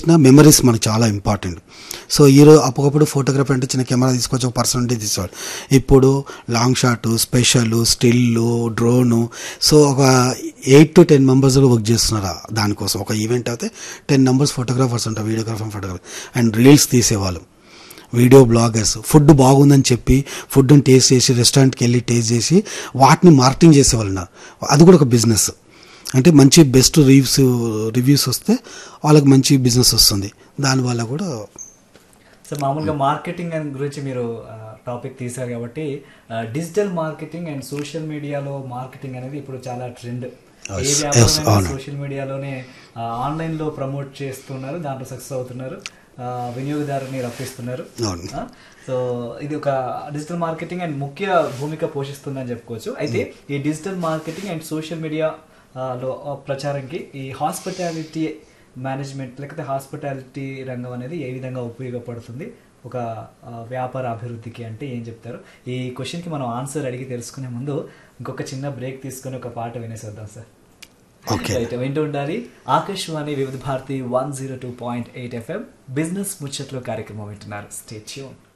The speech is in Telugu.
పెట్టిన మెమరీస్ మనకు చాలా ఇంపార్టెంట్ సో ఈరోజు అప్పటికప్పుడు ఫోటోగ్రఫీ అంటే చిన్న కెమెరా తీసుకొచ్చి ఒక పర్సన్ ఉంటే తీసేవాడు ఇప్పుడు long shot special still drone so ఒక eight to ten members work చేస్తున్నారు దానికోసం ఒక ఈవెంట్ అయితే టెన్ మెంబర్స్ ఫోటోగ్రాఫర్స్ ఉంటారు వీడియోగ్రాఫర్ ఫోటోగ్రాఫర్ అండ్ రీల్స్ తీసేవాళ్ళు వీడియో బ్లాగర్స్ ఫుడ్ బాగుందని చెప్పి ఫుడ్ని టేస్ట్ చేసి రెస్టారెంట్కి వెళ్ళి టేస్ట్ చేసి వాటిని మార్కెటింగ్ చేసేవాళ్ళు ఉన్నారు అది కూడా ఒక బిజినెస్ అంటే మంచి బెస్ట్ రివ్యూస్ రివ్యూస్ వస్తే వాళ్ళకి మంచి బిజినెస్ వస్తుంది దానివల్ల కూడా సో మామూలుగా మార్కెటింగ్ అని గురించి మీరు టాపిక్ తీశారు కాబట్టి డిజిటల్ మార్కెటింగ్ అండ్ సోషల్ మీడియాలో మార్కెటింగ్ అనేది ఇప్పుడు చాలా ట్రెండ్ ఏ Yes, yes, వ్యాపారం అవును. సోషల్ మీడియాలోనే ఆన్లైన్ లో ప్రమోట్ చేస్తున్నారు దాంట్లో సక్సెస్ అవుతున్నారు ఆ, వినియోగదారుని రప్పిస్తున్నారు అవును. ఆ, సో ఇది ఒక డిజిటల్ మార్కెటింగ్ అండ్ ముఖ్య భూమిక పోషిస్తుందని చెప్పుకోవచ్చు అయితే ఈ digital marketing and social media ఆ, లో ఆ, ప్రచారంకి ఈ హాస్పిటాలిటీ మేనేజ్మెంట్ లేకపోతే హాస్పిటాలిటీ రంగం అనేది ఏ విధంగా ఉపయోగపడుతుంది ఒక ఆ, వ్యాపార అభివృద్ధికి అంటే ఏం చెప్తారు ఈ క్వశ్చన్కి మనం ఆన్సర్ అడిగి తెలుసుకునే ముందు ఇంకొక చిన్న బ్రేక్ తీసుకొని ఒక పాట వినేసేద్దాం సార్ Okay. రైట్ వింటూ ఉండాలి Akashvani Vividh Bharati one zero two point eight FM business ముచ్చట్లు కార్యక్రమం వింటున్నారు స్టే ట్యూన్